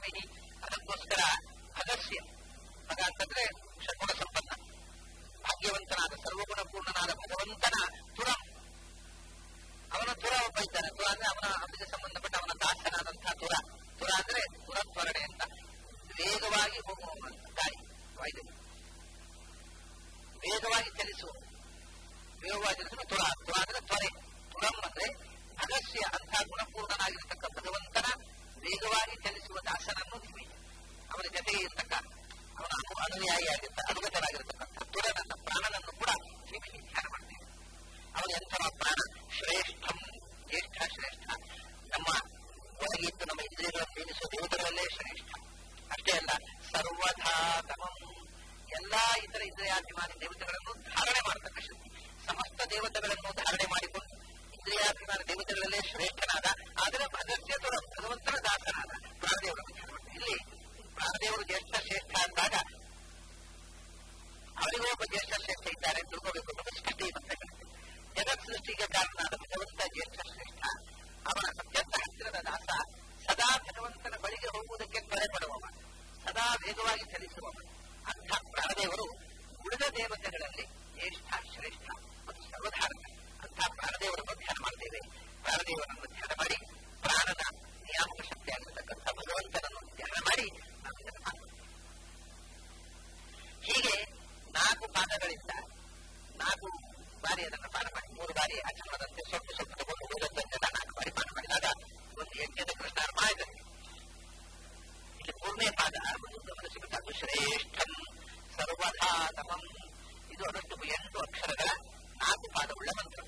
ಧೀಮಹಿ ಅದಕ್ಕೋಸ್ಕರ ಅಗಸ್ಯ ಭಗ ಅಂತಂದ್ರೆ ಷಡ್ಗುಣ ಸಂಪನ್ನ ಭಾಗ್ಯವಂತನಾದ ಸರ್ವಗುಣ ಪೂರ್ಣನಾದ ಭಗವಂತನ ತುರಂ ಅವನ ತುರ ಒಬ್ಬ ಇದ್ದಾನೆ ತುರ ಅಂದ್ರೆ ಅವನ ಅವನಿಗೆ ಸಂಬಂಧಪಟ್ಟ ಅವನ ದಾಸನಾದಂತಹ ತುರ ತುರ ಅಂದ್ರೆ ತುರ ತ್ವರಣೆ ಅಂತ ವೇಗವಾಗಿ ಹೋಗುವ ಗಾಡಿ ವಾಯು ವೇಗವಾಗಿ ಚಲಿಸುವ ವೇಗವಾಗಿ ಚಲಿಸುವ ತುರ ತುರ ಅಂದ್ರೆ ತ್ವರೆ ತುರಂ ಅಂದ್ರೆ ಅಗಸ್ಯ ಅಂತಹ ಗುಣಪೂರ್ಣನಾಗಿರತಕ್ಕ ಭಗವಂತನ ವೇಗವಾಗಿ ಚಲಿಸುವ ದಾಸನನ್ನು ನಿಮಿ ಅವನ ಜೊತೆಗೆ ಇರ್ತಕ್ಕ ಅವನ ಅನು ಅನುಯಾಯಿಯಾಗಿರ್ತ ಅನುಗತರಾಗಿರ್ತಕ್ಕಂಥ ತುರನನ್ನ ಪ್ರಾಣನನ್ನು ಕೂಡ ನಿಮಿ ಧ್ಯಾನ ಮಾಡ್ತೇವೆ ಅವನ ಎಂತಹ ಪ್ರಾಣ ಶ್ರೇಷ್ಠಂ ಜ್ಯೇಷ್ಠ ಶ್ರೇಷ್ಠ ನಮ್ಮ ಒಳಗಿದ್ದು ನಮ್ಮ ಇಂದ್ರಿಯಗಳನ್ನು ಮೀರಿಸುವ ದೇವತೆಗಳಲ್ಲೇ ಶ್ರೇಷ್ಠ ಅಷ್ಟೇ ಅಲ್ಲ ಸರ್ವಥಾ ತಮಂ ಎಲ್ಲಾ ಇತರ ಇಂದ್ರಿಯಾಭಿಮಾನಿ ದೇವತೆಗಳನ್ನು ಧಾರಣೆ ಮಾಡತಕ್ಕ ಶಕ್ತಿ ಸಮಸ್ತ ದೇವತೆಗಳನ್ನು ಧಾರಣೆ ಮಾಡಿಕೊಂಡು ಇಂದ್ರಿಯಾಭಿಮಾನ ದೇವತೆಗಳಲ್ಲೇ ಶ್ರೇಷ್ಠನಾದ ಆದರೆ ಭಗತ್ಯ ಭಗವಂತನ ದಾಸನಾದ ಪ್ರಾಣದೇವರನ್ನು ಧ್ಯಾನ ಮಾಡ್ತಾರೆ ಇಲ್ಲಿ ಪ್ರಾಣದೇವರು ಜ್ಯೇಷ್ಠ ಶ್ರೇಷ್ಠ ಅಂದಾಗ ಅವರಿಗೂ ಒಬ್ಬ ಜ್ಯೇಷ್ಠ ಶ್ರೇಷ್ಠ ಇದ್ದಾರೆ ಅಂತ ತಿಳ್ಕೋಬೇಕು ಅನ್ನೋದು ಸೃಷ್ಟಿ ಅಂತ ಹೇಳುತ್ತೆ ಜಗತ್ ಸೃಷ್ಟಿಗೆ ಕಾರಣನಾದ ಭಗವಂತ ಜ್ಯೇಷ್ಠ ಶ್ರೇಷ್ಠ ಅವನ ಅತ್ಯಂತ ಹತ್ತಿರದ ದಾಸ ಸದಾ ಭಗವಂತನ ಬಳಿಗೆ ಹೋಗುವುದಕ್ಕೆ ತ್ವರೆ ಪಡುವವ ಸದಾ ವೇಗವಾಗಿ ಚಲಿಸುವವ ಅಂಥ ಪ್ರಾಣದೇವರು ಉಳಿದ ದೇವತೆಗಳಲ್ಲಿ ಜ್ಯೇಷ್ಠ ಶ್ರೇಷ್ಠ ಮತ್ತು ಸರ್ವಧಾರಕ ಅಂಥ ಪ್ರಾಣದೇವರನ್ನು ಧ್ಯಾನ ಮಾಡ್ತೇವೆ ಪ್ರಾಣದೇವರನ್ನು ಧ್ಯಾನ ಮಾಡಿ ಪ್ರಾಣದ ನಿಯಾಮಕ ಶಕ್ತಿಯಾಗಿರತಕ್ಕಂಥ ಭಗವಂತನನ್ನು ಧ್ಯಾನ ಮಾಡಿ ನಾವು ಇದನ್ನು ಮಾಡ್ತೇವೆ ಹೀಗೆ ನಾಲ್ಕು ಪಾದಗಳಿಂದ ನಾಲ್ಕು ಬಾರಿ ಅದನ್ನು ಪಾಠ ಮಾಡಿ ಮೂರು ಬಾರಿ ಅಚರಣದಂತೆ ಸ್ವಲ್ಪ ಸ್ವಲ್ಪ ತಗೊಂಡು ಉಳಿದಂತೆ ನಾಲ್ಕು ಬಾರಿ ಪಾಠ ಮಾಡಿದಾಗ ಒಂದು ಯಜ್ಞದ ಕೃಷ್ಣಾರ್ಮ ಆಯ್ತದೆ ಇಲ್ಲಿ ಮೂರನೇ ಪಾದ ಒಂದು ಗಮನಿಸಬೇಕಾದ್ದು ಶ್ರೇಷ್ಠಂ ಸರ್ವಧಾತಮಂ ಇದು ಅದಷ್ಟು ಎಂಟು ಅಕ್ಷರಗಳ ನಾಲ್ಕು ಪಾದವುಳ್ಳ ಮಂತ್ರ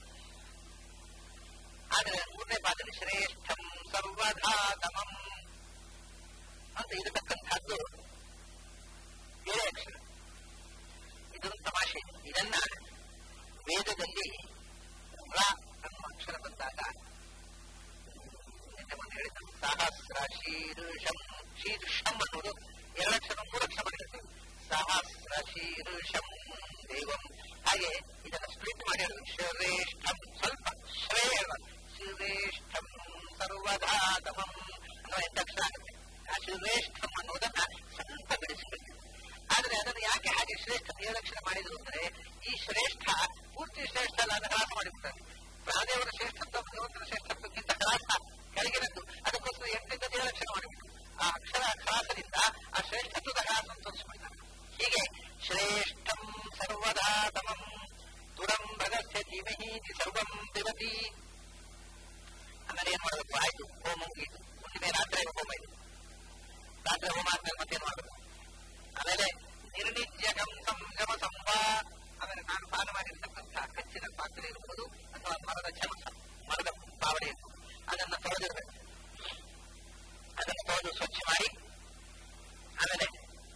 ಆದರೆ ಮೂರನೇ ಪಾದದಲ್ಲಿ ಶ್ರೇಷ್ಠಂ ಸರ್ವಧಾತಮಂ ಅಂತ ಇರತಕ್ಕಂಥದ್ದು ಏಳೇ ಅಕ್ಷರ ಇದೊಂದು ತಮಾಷೆ ಇದನ್ನ ವೇದದಲ್ಲಿ ರ ಅನ್ನುವ ಅಕ್ಷರ ಬಂದಾಗ ನಿನ್ನೆ ಮೊನ್ನೆ ಹೇಳಿದ ಸಹಸ್ರ ಶೀರ್ಷಂ ಶೀರ್ಷಂ ಅನ್ನೋದು ಎರಡಕ್ಷರ ಮೂರಕ್ಷರ ಮಾಡಿರುತ್ತೆ ಸಹಸ್ರ ಶೀರ್ಷಂ ದೇವಂ ಹಾಗೆ ಇದನ್ನ ಸ್ಪ್ಲಿಟ್ ಮಾಡಿ ಹೇಳುದು ಶ್ರೇಷ್ಠಂ ಸ್ವಲ್ಪ ಶ್ರೇ ಹೇಳೋದು ಶ್ರೇಷ್ಠಂ ಸರ್ವಧಾತಮಂ ಅನ್ನೋ ಎಂಟಕ್ಷರ ಆಗುತ್ತೆ ಆ ಶ್ರೇಷ್ಠಂ ಅನ್ನೋದನ್ನ ಸ್ವಲ್ಪ ಬಿಡಿಸಬೇಕು ಆದ್ರೆ ಅದನ್ನು ಯಾಕೆ ಹಾಗೆ ಶ್ರೇಷ್ಠ ಏಳಕ್ಷರ ಮಾಡಿದ್ರು ಅಂದ್ರೆ ಈ ಶ್ರೇಷ್ಠ ಪೂರ್ತಿ ಶ್ರೇಷ್ಠ ಅಲ್ಲ ಅದನ್ನು ಹ್ರಾಸ ಮಾಡಿಬಿಡ್ತಾರೆ ಪ್ರಾಣದೇವರ ಶ್ರೇಷ್ಠತ್ವ ಭಗವಂತನ ಶ್ರೇಷ್ಠತ್ವಕ್ಕಿಂತ ಹ್ರಾಸ ಕೆಳಗಿನದ್ದು ಅದಕ್ಕೋಸ್ಕರ ಎಂಟರಿಂದ ಏಳಕ್ಷರ ಮಾಡಿಬಿಟ್ಟು ಆ ಅಕ್ಷರ ಹ್ರಾಸದಿಂದ ಆ ಶ್ರೇಷ್ಠತ್ವದ ಹ್ರಾಸ ತೋರಿಸಿಬಿಡ್ತಾರೆ ಹೀಗೆ ಶ್ರೇಷ್ಠಂ ಸರ್ವದಾತಮಂ ತುರಂ ಭಗಸ್ಯ ಧೀಮಹಿ ಸರ್ವಂ ಪಿಬತಿ ಆಮೇಲೆ ಏನ್ ಮಾಡಬೇಕು ಆಯ್ತು ಹೋಮ ಮುಗೀತು ಮುಂದಿನ ರಾತ್ರಿ ಹೋಮ ಇದು ರಾತ್ರಿ ಹೋಮ ಆದ್ಮೇಲೆ ಮತ್ತೇನ್ ಮಾಡಬೇಕು ಆಮೇಲೆ ನಿರ್ನಿತ್ಯಕಂ ಸಂಗಮ ಸಂವಾ ಆಮೇಲೆ ನಾನು ಪಾನ ಮಾಡಿರ್ತಕ್ಕಂತಹ ಕಚ್ಚಿನ ಪಾತ್ರೆ ಇರುವುದು ಅಥವಾ ಮರದ ಚಮಚ ಮರದ ಪಾವಡೆ ಇರುವುದು ಅದನ್ನು ತೊಳೆದಿರಬೇಕು ಅದನ್ನು ತೊಳೆದು ಸ್ವಚ್ಛ ಮಾಡಿ ಆಮೇಲೆ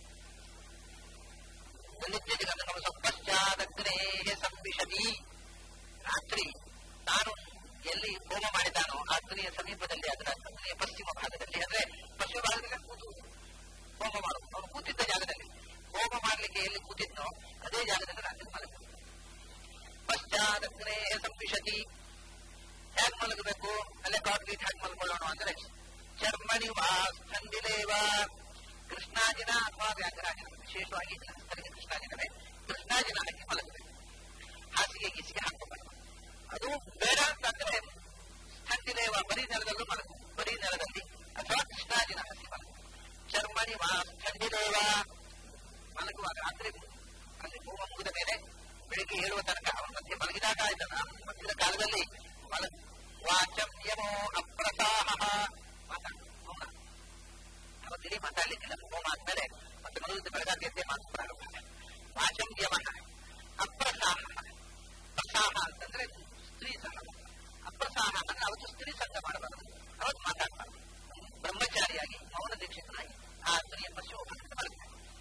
ನಿತ್ಯಜಗನ್ನು ಪಶ್ಚಾದಗ್ನೇ ಸಂವಿಷದಿ ರಾತ್ರಿ ತಾನು ಎಲ್ಲಿ ಹೋಮ ಮಾಡಿದಾನೋ ಆ ಅಗ್ನಿಯ ಸಮೀಪದಲ್ಲಿ ಅದರ ಅಗ್ನಿಯ ಪಶ್ಚಿಮ ಭಾಗದಲ್ಲಿ ಅಂದ್ರೆ ಪಶ್ಚಿಮ ಭಾಗದಲ್ಲಿ ಕೂತು ಹೋಮ ಮಾಡು ಅವನು ಕೂತಿದ್ದ ಜಾಗದಲ್ಲಿ ಹೋಮ ಮಾಡ್ಲಿಕ್ಕೆ ಎಲ್ಲಿ ಕೂತಿದ್ನೋ ಅದೇ ಜಾಗದಲ್ಲಿ ರಾತ್ರಿ ಮಲಗ ಪಶ್ಚಾದಗ್ನೇ ಸಂಪಿಷತಿ ಹೇಗ್ ಮಲಗಬೇಕು ಅಲ್ಲೇ ಕಾಟ್ಗೀಟ್ ಹೇಗೆ ಮಲ್ಕೊಳ್ಳೋಣ ಅಂದ್ರೆ ಚರ್ಮಣಿ ವಾ ಸ್ಥಂದಿಲೇವ ಕೃಷ್ಣಾಜಿನ ಅಥವಾ ವ್ಯಾಘರಾಜಿನ ವಿಶೇಷವಾಗಿ ಜನಸ್ಥರಿಗೆ ಕೃಷ್ಣಾಜಿನವೇ ಕೃಷ್ಣಾಜಿನ ಹಾಕಿ ಮಲಗಬೇಕು ಹಾಸಿಗೆ ಗೀಸಿಗೆ ಹಾಕೋಬಾರ್ದು ಅದು ಬೇಡ ಅಂತಂದ್ರೆ ಸ್ಥಂದಿಲೇವ ಬರೀ ನೆಲದಲ್ಲೂ ಮಲಗು ಬರೀ ನೆಲದಲ್ಲಿ ಅಥವಾ ಕೃಷ್ಣಾಜಿನ ಹಾಸಿ ಮಲಗು ಚರ್ಮಣಿ ವಾ ಸ್ಥಂದಿಲೇವ ಮಲಗುವಾಗ ರಾತ್ರಿ ಅಲ್ಲಿ ಹೋಮ ಮುಗಿದ ಮೇಲೆ ಬೆಳಿಗ್ಗೆ ಏಳುವ ತನಕ ಅವನ ಮಧ್ಯೆ ಮಲಗಿದಾಗ ಆಯ್ತಲ್ಲ ಮಧ್ಯದ ಕಾಲದಲ್ಲಿ ಮಲಗ ವಾಚಂ ಯಮೋ ಅಪ್ರಸಾಹ ಮಾತಾಡ ಮೌನ ಅವತ್ತಿಡೀ ಮಾತಾಡ್ಲಿಕ್ಕಿಲ್ಲ ಹೋಮ ಆದ್ಮೇಲೆ ಮತ್ತೆ ಮಲಗಿದ ಬೆಳಗಾದ್ಯಂತೆ ಮಾತು ಪ್ರಾರಂಭ ವಾಚಂ ಯಮ ಅಪ್ರಸಾಹ ಪ್ರಸಾಹ ಅಂತಂದ್ರೆ ಸ್ತ್ರೀ ಸಂಘ ಅಪ್ರಸಾಹ ಅಂದ್ರೆ ಅವತ್ತು ಸ್ತ್ರೀ ಸಂಘ ಮಾಡಬಾರದು ಅವತ್ತು ಮಾತಾಡಬಾರದು ಬ್ರಹ್ಮಚಾರಿಯಾಗಿ ಮೌನ ದೀಕ್ಷಿತನಾಗಿ ಆ ಸ್ತ್ರೀಯ ಪಶ್ಚಿಮ ಭಾಗಕ್ಕೆ ಮಲಗಿದ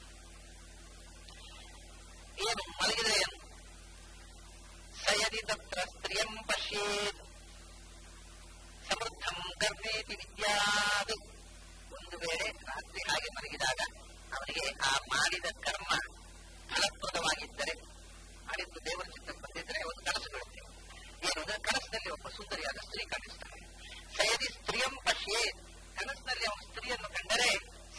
ಏನು ಮಲಗಿದ್ರೆ ಏನು ಸಯದಿ ತತ್ರ ಸ್ತ್ರೀಯಂ ಪಶ್ಯೇತ್ ಸಮೃದ್ಧಂ ಕರ್ಮೇತಿ ವಿದ್ಯಾದ್ ಒಂದು ವೇಳೆ ರಾತ್ರಿ ಹಾಗೆ ಮಲಗಿದಾಗ ಅವನಿಗೆ ಆ ಮಾಡಿದ ಕರ್ಮ ಫಲಪ್ರದವಾಗಿದ್ದರೆ ಮಾಡಿದ್ದು ದೇವರ ಚಿತ್ತಕ್ಕೆ ಬಂದಿದ್ರೆ ಒಂದು ಕನಸು ಬೀಳುತ್ತೆ ಏನು ಅಂದ್ರೆ ಕನಸಿನಲ್ಲಿ ಒಬ್ಬ ಸುಂದರಿಯಾದ ಸ್ತ್ರೀ ಕಾಣಿಸ್ತಾಳೆ ಸಯದಿ ಸ್ತ್ರೀಯಂ ಪಶ್ಯೇತ್ ಕನಸಿನಲ್ಲಿ ಅವನು ಸ್ತ್ರೀಯನ್ನು ಕಂಡರೆ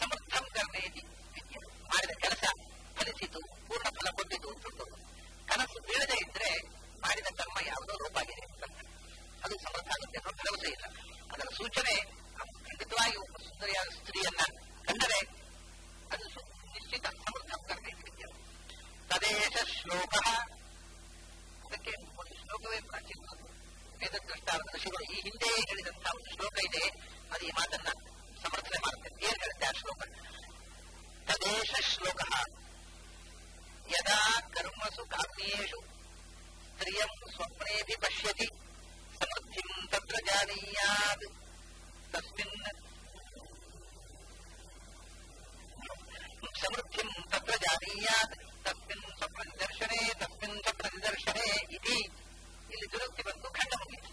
ಸೂಚನೆ ಖಂಡಿತವಾಗಿ ಒಬ್ಬ ಸುಂದರಿಯಾದ ಸ್ತ್ರೀಯನ್ನ ಕಂಡರೆ ಅದು ಸು- ನಿಶ್ಚಿತ ಸಮೃದ್ಧ ಕರ್ಮೆ ತದೇಶ ಶ್ಲೋಕ ಅದಕ್ಕೆ ಒಂದು ಶ್ಲೋಕವೇ ಪ್ರಾಚೀನ ವೇದದ್ರಷ್ಟ ಋಷಿಗಳು ಈ ಹಿಂದೆ ಹೇಳಿದಂತಹ ಒಂದು ಶ್ಲೋಕ ಇದೆ ಅದು ಈ ಮಾತನ್ನ ಸಮರ್ಥನೆ ಮಾಡುತ್ತೆ ಏನ್ ಹೇಳುತ್ತೆ ಆ ಶ್ಲೋಕ ತದೇಶ ಶ್ಲೋಕ ಯದಾ ಕರ್ಮಸು ಕಾಮ್ಯೇಷು ಸ್ತ್ರಿಯಂ ಸ್ವಪ್ನೇಪಿ ಪಶ್ಯತಿ ಸಮೃದ್ಧಿಂ ತತ್ರ ಜಾನೀಯಾತ್ ತಸ್ಮಿನ್ ಸಮೃದ್ಧಿಂ ತತ್ರ ಜಾನೀಯಾತ್ ತಸ್ಮಿನ್ ಸ್ವಪ್ನ ನಿದರ್ಶನೆ ತಸ್ಮಿನ್ ಸ್ವಪ್ನ ನಿದರ್ಶನೆ ಇತಿ ಇಲ್ಲಿ ದುರಸ್ತಿ ಬಂತು ಖಂಡ ಮುಗಿತು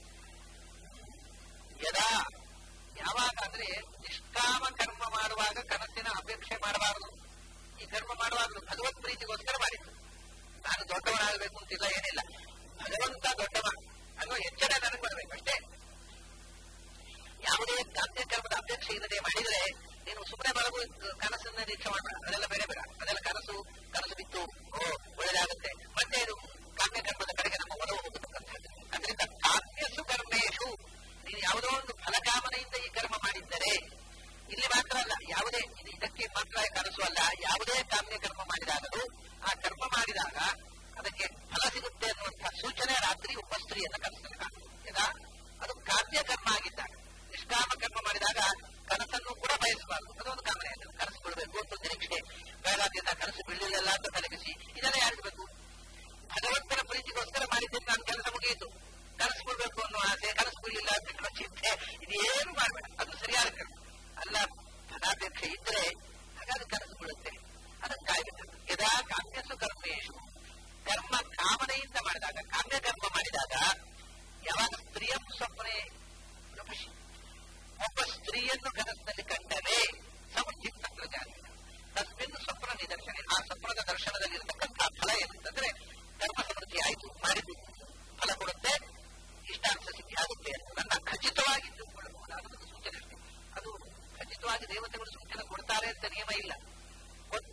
ಯದಾ ಯಾವಾಗ ಅಂದ್ರೆ ನಿಷ್ಕಾಮ ಕರ್ಮ ಮಾಡುವಾಗ ಕನಸಿನ ಅಪೇಕ್ಷೆ ಮಾಡಬಾರದು ಈ ಕರ್ಮ ಮಾಡುವಾಗ ಭಗವತ್ ಪ್ರೀತಿಗೋಸ್ಕರ ಮಾಡಿದ್ದು ನಾನು ದೊಡ್ಡವನಾಗಬೇಕು ಅಂತಿಲ್ಲ ಏನಿಲ್ಲ ಭಗವಂತ ದೊಡ್ಡವ ಅನ್ನೋ ಎಚ್ಚರ ನನಗೆ ಬರಬೇಕು ಅಷ್ಟೇ ಯಾವುದೇ ಗಾಂಧ್ಯ ಕರ್ಮದ ಅಪೇಕ್ಷೆ ಇಲ್ಲದೆ ಮಾಡಿದರೆ ನೀನು ಸುಮ್ಮನೆ ಬರಬು ಕನಸನ್ನ ನಿರೀಕ್ಷೆ ಮಾಡಬೇಡ ಅದೆಲ್ಲ ಬೇರೆ ಬೇಡ ಅದೆಲ್ಲ ಕನಸು ಕನಸು ಬಿತ್ತು ಓ ಒಳ್ಳೆದಾಗುತ್ತೆ ಮತ್ತೆ ಇದು ಕಾಮ್ಯ ಕರ್ಮದ ಕಡೆಗೆ ನಮ್ಮ ಒಲವು ಹೋಗತಕ್ಕಂಥದ್ದು ಅದರಿಂದ ಕಾಮ್ಯಸು ಕರ್ಮೇಶು ನೀನು ಯಾವುದೋ ಒಂದು ಫಲಕಾಮನೆಯಿಂದ ಈ ಕರ್ಮ ಮಾಡಿದ್ದರೆ ಇಲ್ಲಿ ಮಾತ್ರ ಅಲ್ಲ ಯಾವುದೇ ಇದು ಇದಕ್ಕೆ ಮಾತ್ರ ಕನಸು ಅಲ್ಲ ಯಾವುದೇ ಕಾಮ್ಯ ಕರ್ಮ ಮಾಡಿದಾಗಲೂ ಆ ಕರ್ಮ ಮಾಡಿದಾಗ ಅದಕ್ಕೆ ಫಲ ಸಿಗುತ್ತೆ ಅನ್ನುವಂತಹ ಸೂಚನೆ ರಾತ್ರಿ ಒಬ್ಬ ಸ್ತ್ರೀಯನ್ನ ಕನಸಲ್ಲಿ ಕಾಣುತ್ತೆ ಯದಾ ಅದು ಕಾಮ್ಯ ಕರ್ಮ ಆಗಿದ್ದಾಗ ನಿಷ್ಕಾಮ ಕರ್ಮ ಮಾಡಿದಾಗ ಕನಸನ್ನು ಕೂಡ ಬಯಸಬಾರದು ಅದೊಂದು ಕಾಮನೆ ಅದು ಕನಸು ಬಿಡಬೇಕು ಅಂತ ಒಂದು ನಿರೀಕ್ಷೆ ಬೇಡಾದ್ರಿಂದ ಕನಸು ಬೀಳಲಿಲ್ಲ ಅಂತ ತಲೆಗಿಸಿ ಇದೆಲ್ಲ ಯಾರಿಗೂ ಬೇಕು ಭಗವಂತನ ಪ್ರೀತಿಗೋಸ್ಕರ ಮಾಡಿದ್ದೀನಿ ನಾನು ಕೆಲಸ ಮುಗಿಯಿತು ಕನಸು ಬಿಡಬೇಕು ಅನ್ನೋ ಆಸೆ ಕನಸು ಬಿಡಲಿಲ್ಲ ಬಿಟ್ಟುವ ಚಿಂತೆ ಇದೇನು ಮಾಡಬೇಡ ಅದು ಸರಿಯಾದ ಕರ್ಮ ಅಲ್ಲ ಫಲಾಪೇಕ್ಷೆ ಇದ್ರೆ ಹಾಗಾದ್ರೆ ಕನಸು ಬಿಡುತ್ತೆ ಅದನ್ನು ಕಾಯ್ಬೇಕು ಯದಾ ಕಾಮ್ಯಸು ಕರ್ಮೇಶು ಕರ್ಮ ಕಾಮನೆಯಿಂದ ಮಾಡಿದಾಗ ಕಾಮ್ಯ ಕರ್ಮ ಮಾಡಿದಾಗ ಯಾವಾಗ ಸ್ತ್ರೀಯ ಸ್ವಪ್ನೆ ಪ್ರಪಶಿ ಒಬ್ಬ ಸ್ತ್ರೀಯನ್ನು ಕನಸಿನಲ್ಲಿ ಕಂಡರೆ ಸಮೃದ್ಧಿ ತತ್ರ ಜಾತಿ ತಸ್ಮಿನ್ ಸ್ವಪ್ನ ನಿದರ್ಶನ ಆ ಸ್ವಪ್ನದ ದರ್ಶನದಲ್ಲಿ ಇರತಕ್ಕಂತಹ ಫಲ ಏನಂತಂದ್ರೆ ಕರ್ಮ ಸಮೃದ್ಧಿ ಆಯಿತು ಮಾಡಿದ್ದು ಫಲ ಕೊಡುತ್ತೆ ಇಷ್ಟಾರ್ಥ ಸಿದ್ಧಿ ಆಗುತ್ತೆ ಅನ್ನೋದನ್ನ ಖಚಿತವಾಗಿ ತಿಳ್ಕೊಳ್ಳಬಹುದಾದ ಒಂದು ಸೂಚನೆ ಅಷ್ಟೇ ಅದು ಖಚಿತವಾಗಿ ದೇವತೆಗಳು ಸೂಚನೆ ಕೊಡ್ತಾರೆ ಅಂತ ನಿಯಮ ಇಲ್ಲ ಕೊಟ್-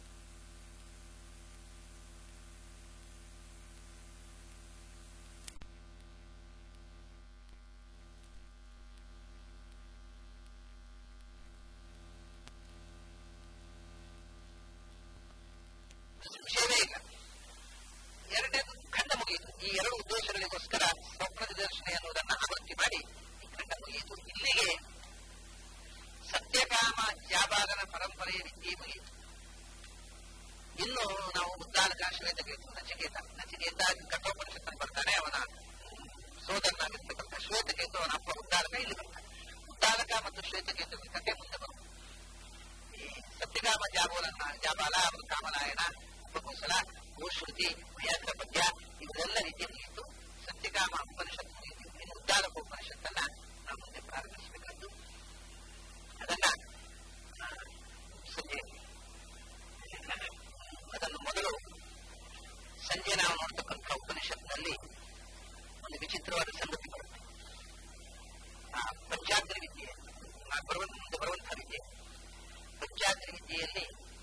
ವಿಷಯವೇ ಇಲ್ಲ ಎರಡನೇದು ಖಂಡ ಮುಗಿಯಿತು ಈ ಎರಡು ಉದ್ದೇಶಗಳಿಗೋಸ್ಕರ ಸ್ವಪ್ನ ನಿದರ್ಶನ ಎನ್ನುವುದನ್ನು ಆವೃತ್ತಿ ಮಾಡಿ ಈ ಖಂಡ ಮುಗಿಯಿತು ಇಲ್ಲಿಗೆ ಸತ್ಯಕಾಮ ಜಾಬಾಲನ ಪರಂಪರೆಯ ವಿದ್ಯೆ ಮುಗಿಯಿತು ಇನ್ನು ನಾವು ಉದ್ದಾಲಕ ಶ್ವೇತಕೇತು ನಚಿಕೇತ ನಚಿಕೇತ ಕಠೋಪನಿಷತ್ತಲ್ಲಿ ಬರ್ತಾನೆ ಅವನ ಸೋದರನಾಗಿರ್ತಕ್ಕಂಥ ಶ್ವೇತಕೇತು ಅವನ ಅಪ್ಪ ಉದ್ದಾಲಕ ಇಲ್ಲಿ ಬರ್ತಾನೆ ಉದ್ದಾಲಕ ಮತ್ತು ಶ್ವೇತಕೇತು ಕಥೆ ಮುಂದೆ ಬರುತ್ತೆ ಈ ಸತ್ಯಕಾಮ ಜಾಬೋಲನ್ನ ಜಾಬಾಲ ಅವನ ಕಾಮಲಾಯನ ಉಪಕೋಸಲ ಗೋಶ್ರುತಿ ವಯಾಗ್ರ ಪದ್ಯ ಇವರೆಲ್ಲ ರೀತಿಯ ಮುಗಿಯಿತು ಸತ್ಯಕಾಮ ಉಪನಿಷತ್ತು ಮುಗಿಯಿತು ಇನ್ನು ಉದ್ದಾಲಕ ಉಪನಿಷತ್ತನ್ನ ನಾವು ಮುಂದೆ ಪ್ರಾರಂಭಿಸಬೇಕಾದ್ದು ಅದನ್ನ ಆ, ಸಂಜೆ ಅದನ್ನು ಮೊದಲು ಸಂಜೆ ನಾವು ನೋಡ್ತಕ್ಕಂಥ ಉಪನಿಷತ್ನಲ್ಲಿ ಒಂದು ವಿಚಿತ್ರವಾದ ಸಂಗತಿ ಬರುತ್ತೆ ಆ ಪಂಚಾಗ್ನಿ ವಿದ್ಯೆ ಆ ಬರುವಂತ ಮುಂದೆ ಬರುವಂತಹ ವಿದ್ಯೆ ಪಂಚಾಗ್ನಿ ವಿದ್ಯೆಯಲ್ಲಿ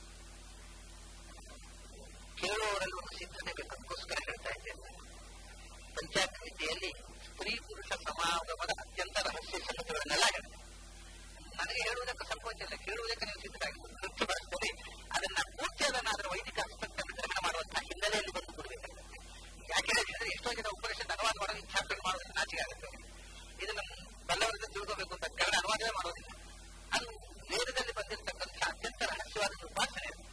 ಕೇಳುವವರಲ್ಲಿ ಒಂದು ಸಿದ್ಧತೆ ಬೇಕು ಅದಕ್ಕೋಸ್ಕರ ಹೇಳ್ತಾ ಇದ್ದೇನೆ ಪಂಚಾಗ್ನಿ ವಿದ್ಯೆಯಲ್ಲಿ ಸ್ತ್ರೀ ಪುರುಷ ಸಮಾಗಮದ ಅತ್ಯಂತ ರಹಸ್ಯ ಸಂಗತಿಗಳನ್ನೆಲ್ಲ ಹೇಳ್ತಾರೆ ನನಗೆ ಹೇಳುವುದಕ್ಕೆ ಸಂಕೋಚ ಇಲ್ಲ ಕೇಳುವುದಕ್ಕೆ ನೀವು ಸಿದ್ಧರಾಗಿ ತೃಪ್ತಿಪಡಿಸ್ತೇನೆ ಅದನ್ನ ಪೂರ್ತಿ ಅದನ್ನ ಅದರ ವೈದಿಕ ಅಸ್ಪೆಕ್ಟ್ ಅನ್ನು ಗ್ರಹಣ ಮಾಡುವಂತಹ ಹಿನ್ನೆಲೆಯಲ್ಲಿ ಬಂದು ಕೊಡಬೇಕಾಗುತ್ತೆ ಯಾಕೆ ಹೇಳಿದ್ರೆ ಎಷ್ಟೋ ಜನ ಉಪನಿಷತ್ ಅನುವಾದ ಮಾಡೋದು ಇಚ್ಛಾಪನೆ ಮಾಡೋದಕ್ಕೆ ನಾಚಿಕೆ ಆಗುತ್ತೆ ಇದನ್ನ ಬಲ್ಲವರಿಂದ ತಿಳ್ಕೋಬೇಕು ಅಂತ ಕನ್ನಡ ಅನುವಾದವೇ ಮಾಡೋದಿಲ್ಲ ಅದು ವೇದದಲ್ಲಿ ಬಂದಿರತಕ್ಕಂಥ ಅತ್ಯಂತ ರಹಸ್ಯವಾದ ಉಪಾಸನೆ ಅದು.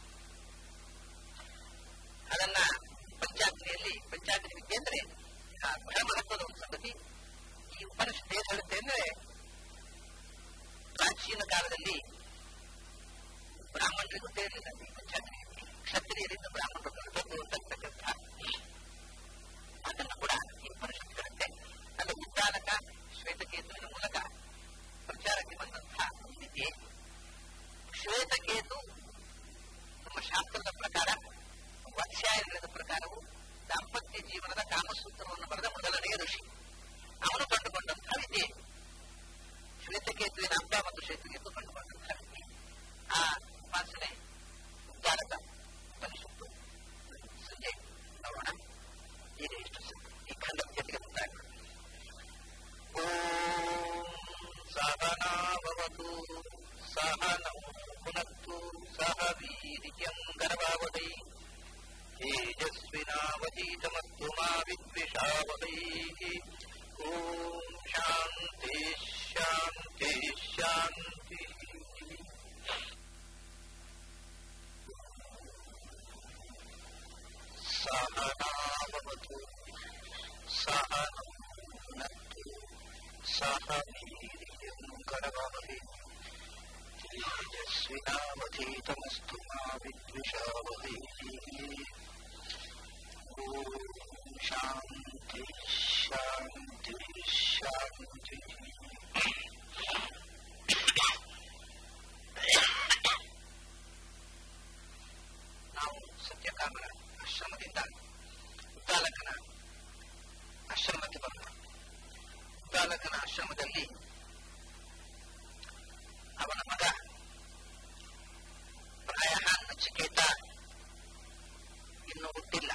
ಅದನ್ನ ಪಂಚಾಗ್ನಿಯಲ್ಲಿ ಪಂಚಾಗ್ನಿ ವಿದ್ಯೆ ಅಂದ್ರೆ ಆ, ಬಹಳ ಮಹತ್ವದ ಒಂದು ಸಂಗತಿ ಈ ಉಪನಿಷತ್ ಏನ್ ಹೇಳುತ್ತೆ ಅಂದ್ರೆ ಪ್ರಾಚೀನ ಕಾಲದಲ್ಲಿ ಬ್ರಾಹ್ಮಣರಿಗೂ ಸೇರಲಿಲ್ಲ ಈ ಪಂಚಾಗ್ನಿ ವಿದ್ಯೆ. ಕ್ಷತ್ರಿಯರಿಂದ ಬ್ರಾಹ್ಮಣರು ಹೊರಟದ್ದು ಅಂತಕ್ಕಂಥ ಅದನ್ನು ಕೂಡ ಈ ಉಪನಿಷತ್ ಹೇಳುತ್ತೆ ಅಲ್ಲಿ ಉದ್ದಾಲಕ ಶ್ವೇತಕೇತುವಿನ ಮೂಲಕ ಪ್ರಚಾರಕ್ಕೆ ಬಂದಂತಹ ಒಂದು ವಿದ್ಯೆ ಶ್ವೇತಕೇತು ನಮ್ಮ ಶಾಸ್ತ್ರದ ಪ್ರಕಾರ ವಾತ್ಸ್ಯಾಯನದ ಪ್ರಕಾರವು ದಾಂಪತ್ಯ ಜೀವನದ ಕಾಮಸೂತ್ರವನ್ನು ಬರೆದ ಮೊದಲನೆಯ ಋಷಿ ಅವನು ಕಂಡುಕೊಂಡಂತಹ ವಿದ್ಯೆ ಶ್ವೇತಕೇತುವಿನ ಹಬ್ಬ ಮತ್ತು ಶ್ವೇತಕೇತು ಕಂಡುಕೊಂಡಂತಹ ವಿದ್ಯೆ ಆ ಉಪಾಸನೆ ಉದ್ದಾರಕ ಉಪನಿಷತ್ತು ಸಂಜೆ ನೋಡೋಣ ಈಗ ಇಷ್ಟು सहनावतु सहनौ पुनत्तु सह वीर्यं गर्वावहै तेजस्विनावतीतमस्तु मा विद्विषावहैः ॐ शान्ति शान्ति शान्तिः सहनावतु सहनौ पुनत्तु सह वीर्यं करवावहै तेजस्विनावधीतमस्तु मा विद्विषावहैः ॐ शान्ति शान्ति शान्तिः ನಾವು ಸತ್ಯಕಾಮನ ಆಶ್ರಮದಿಂದ ಉದ್ದಾಲಕನ ಆಶ್ರಮಕ್ಕೆ ಬಂದ ಉದ್ದಾಲಕನ ಆಶ್ರಮದಲ್ಲಿ ಅವನ ಮಗ ಪ್ರಾಯ ನಚಿಕೇತ ಇನ್ನು ಹುಟ್ಟಿಲ್ಲ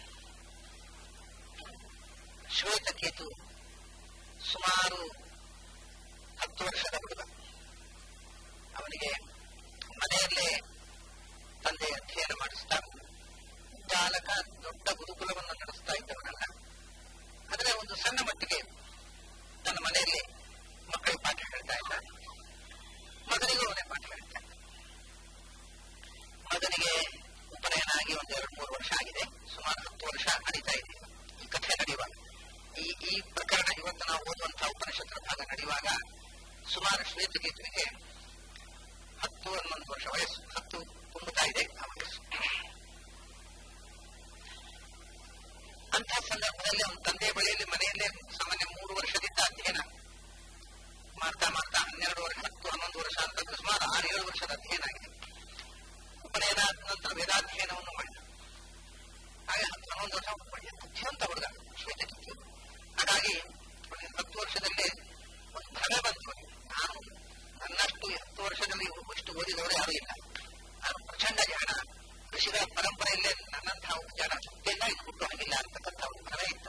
ಶ್ವೇತಕೇತು ಸುಮಾರು ಹತ್ತು ವರ್ಷದ ಹುಡುಗ ಅವನಿಗೆ ಮನೆಯಲ್ಲೇ ತಂದೆ ಅಧ್ಯಯನ ಮಾಡಿಸ್ತಾ ಚಾಲಕ ದೊಡ್ಡ ಗುರುಕುಲವನ್ನು ನಡೆಸ್ತಾ ಇದ್ದವನಲ್ಲ ಆದರೆ ಒಂದು ಸಣ್ಣ ಮಟ್ಟಿಗೆ ತನ್ನ ಮನೆಯಲ್ಲಿ ಮಕ್ಕಳಿಗೆ ಪಾಠ ಹೇಳ್ತಾ ಇದ್ದ ಮಗನಿಗೂ ಅವನೇ ಪಾಠ ಹೇಳ್ತಾ ಇದ್ದ ಮಗನಿಗೆ ಉಪನಯನ ಆಗಿ ಒಂದು ಎರಡು ಮೂರು ವರ್ಷ ಆಗಿದೆ ಸುಮಾರು ಹತ್ತು ವರ್ಷ ನಡೀತಾ ಇದೆ ಈ ಕಥೆ ನಡೆಯುವಾಗ ಈ ಈ ಪ್ರಕರಣ ಇವತ್ತು ನಾವು ಓದುವಂತಹ ಉಪನಿಷತ್ತರ ಭಾಗ ನಡೆಯುವಾಗ ಸುಮಾರು ಶ್ವೇತಕೇತುವಿಗೆ ಹತ್ತು ಹನ್ನೊಂದು ವರ್ಷ ವಯಸ್ಸು ಹತ್ತು ತುಂಬುತ್ತಾ ಇದೆ ಆ ವಯಸ್ಸು ಅಂತಹ ಸಂದರ್ಭದಲ್ಲಿ ಅವನ ತಂದೆ ಬಳಿಯಲ್ಲಿ ಮನೆಯಲ್ಲೇ ಸಾಮಾನ್ಯ ಮೂರು ವರ್ಷದಿಂದ ಅಧ್ಯಯನ ಮಾಡ್ತಾ ಮಾಡ್ತಾ ಹನ್ನೆರಡು ವರ್ಷ ಹತ್ತು ಹನ್ನೊಂದು ವರ್ಷ ಅಂತ ಸುಮಾರು ಆರು ಏಳು ವರ್ಷದ ಅಧ್ಯಯನ ಆಗಿದೆ ಉಪನಯನ ಆದ ನಂತರ ವೇದಾಧ್ಯಯನವನ್ನು ಮಾಡಿದ ಹಾಗೆ ಹತ್ತು ಹನ್ನೊಂದು ವರ್ಷ ಒಳ್ಳೆಯ ಬುದ್ಧಿವಂತ ಹುಡುಗ ಶ್ವೇತಕಿತ್ತು ಹಾಗಾಗಿ ಅವನಿಗೆ ಹತ್ತು ವರ್ಷದಲ್ಲೇ ಒಂದು ಭ್ರಮೆ ಬಂತು ಅವನಿಗೆ. ನಾನು ನನ್ನಷ್ಟು ಹತ್ತು ವರ್ಷದಲ್ಲಿ ಇಷ್ಟು ಓದಿದವರು ಯಾರೂ ಇಲ್ಲ ನಾನು ಪ್ರಚಂಡ ಜಾಣ ಋಷಿಗಳ ಪರಂಪರೆಯಲ್ಲೇ ನನ್ನಂತಹ ಒಂದು ಜಾಣ ಸತ್ಯನ ಇದು ಹುಟ್ಟು ಹಾಗಿಲ್ಲ ಅಂತಕ್ಕಂಥ ಒಂದು ಭ್ರಮೆ ಇತ್ತು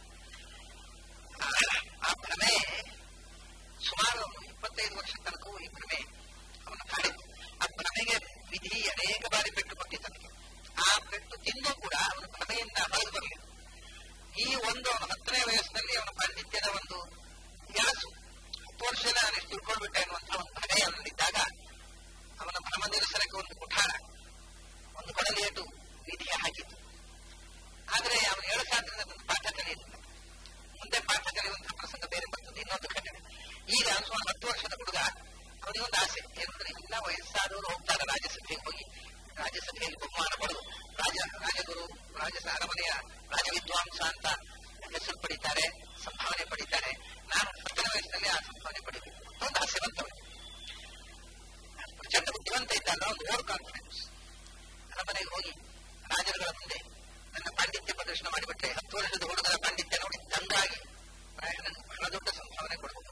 ಆ- ಆ ಭ್ರಮೆ ಸುಮಾರು ಒಂದು ಇಪ್ಪತ್ತೈದು ವರ್ಷ ತನಕವೂ ಈ ಭ್ರಮೆ ಅವನ ಕಾಡಿತ್ತು ಆ ಭ್ರಮೆಗೆ ವಿಧಿ ಅನೇಕ ಬಾರಿ ಪೆಟ್ಟು ಕೊಟ್ಟಿತ್ತು ಅವನಿಗೆ ಆ ಪೆಟ್ಟು ತಿಂದು ಕೂಡ ಅವನ ಭ್ರಮೆಯಿಂದ ಹೊರಗೆ ಬರಲಿಲ್ಲ ಈ ಒಂದು ಅವನ ಹತ್ತನೇ ವಯಸ್ಸಿನಲ್ಲಿ ಅವನ ಪಾಂಡಿತ್ಯದ ಒಂದು ಯಾಸು ಹತ್ತು ವರ್ಷ ನಾನು ಎಷ್ಟು ತಿಳ್ಕೊಂಡ್ಬಿಟ್ಟೆ ಅನ್ನುವಂತಹ ಒಂದು ಭಯ ಅವನಲ್ಲಿದ್ದಾಗ ಅವನ ಭ್ರಮ ನಿರಸನಕ್ಕೆ ಒಂದು ಕುಠಾರ ಒಂದು ಕೊಡಲೇಟು ವಿಧಿಯ ಹಾಕಿತ್ತು ಆದರೆ ಅವನು ಏಳು ಸಾಧನೆ ಒಂದು ಪಾಠ ಕಲಿಯಲಿಲ್ಲ ಮುಂದೆ ಪಾಠ ಕಲಿಯುವಂತಹ ಪ್ರಸಂಗ ಬೇರೆ ಬರ್ತದೆ ಇನ್ನೊಂದು ಘಟನೆ ಈಗ ಸುಮಾರು ಹತ್ತು ವರ್ಷದ ಹುಡುಗ ಅವನಿಗೊಂದು ಆಸೆ ಏನಂದ್ರೆ ಎಲ್ಲ ವಯಸ್ಸಾದವರು ಹೋಗ್ತಾರೆ ರಾಜ್ಯಸಭೆಗೆ ಹೋಗಿ ರಾಜ್ಯಸಭೆಯಲ್ಲಿ ಬಹುಮಾನ ಪಡೆದು ರಾಜ ರಾಜಗುರು ರಾಜ ಅರಮನೆಯ ರಾಜವಿದ್ವಾಂಸ ಅಂತ ಹೆಸರು ಪಡಿತಾರೆ ಸಂಭಾವನೆ ಪಡಿತಾರೆ ನಾನು ಹತ್ತನೇ ವಯಸ್ಸಿನಲ್ಲಿ ಆ ಸಂಭಾವನೆ ಪಡಿಬೇಕು ಒಂದು ಆಸೆ ಬಂತವನಿಗೆ ಪ್ರಚಂಡ ಬುದ್ಧಿವಂತ ಇದ್ದಲ್ಲ ಒಂದು ಓವರ್ ಕಾನ್ಫಿಡೆನ್ಸ್ ಅರಮನೆಗೆ ಹೋಗಿ ರಾಜರುಗಳ ಮುಂದೆ ನನ್ನ ಪಾಂಡಿತ್ಯ ಪ್ರದರ್ಶನ ಮಾಡಿಬಿಟ್ರೆ ಹತ್ತು ವರ್ಷದ ಹುಡುಗರ ಪಾಂಡಿತ್ಯ ನೋಡಿ ದಂಗಾಗಿ ಪ್ರಾಯ ನನಗೆ ಬಹಳ ದೊಡ್ಡ ಸಂಭಾವನೆ ಕೊಡಬಹುದು